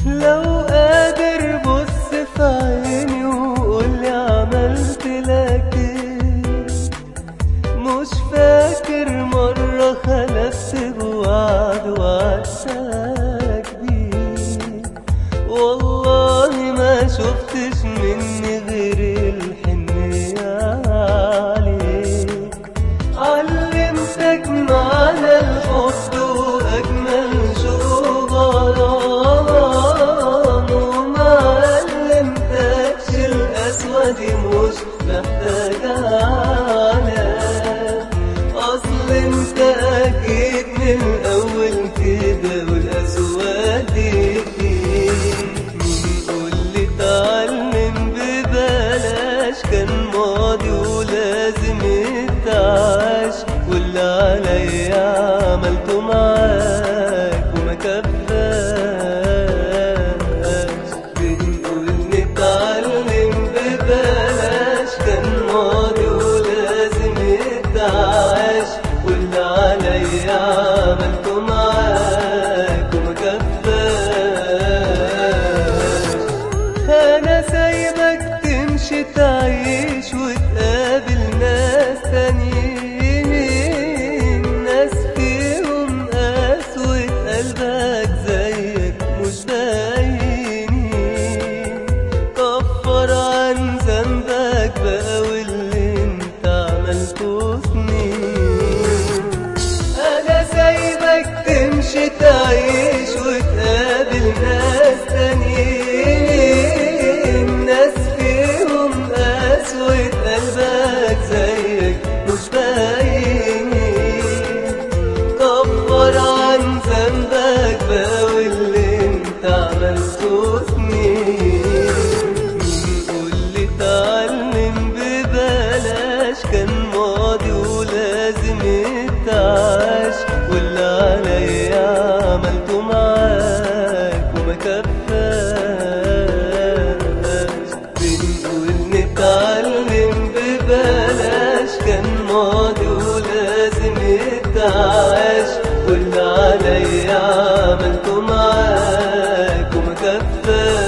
لو قادر بص في عيني وقولي عملت لك ايه مش فاكر مرة خلفت بوعد وعدتك بيه والله ما شفتش مني غير الحنية عليك علمتك معنى الحب وأجمل شوق غرام وما علمتكش القسوة دي مش محتاجة عناء أصل انت أكيد من الأول كده والقسوة دي فيك مين قولي اتعلم ببلاش كان ماضي ولازم يتعاش واللي عليا عملته معاك وما كفاش بنقول نتعلم ببلاش كان ماضي ولازم يتعاش واللي عليا عملته معاك وما كفاش انا سايبك تمشي تعيش وتقابل ناس تانيين ناس فيهم قسوة قلبك زيك مش باينين كفر عن ذنبك بقى واللي انت عملته سنين انا سايبك تمشي تعيش وتقابل ناس تانيين ناس فيهم قسوة قلبك زيك مش باينين كفر عن ذنبك بقى واللي انت عملته سنين قولي اتعلم ببلاش كان ماضي ولازم يتعاش واللي عليا عملته معاك وما كفاش بنقول نتعلم ببلاش كان ماضي ولازم يتعاش واللي عليا عملته معاك وما كفاش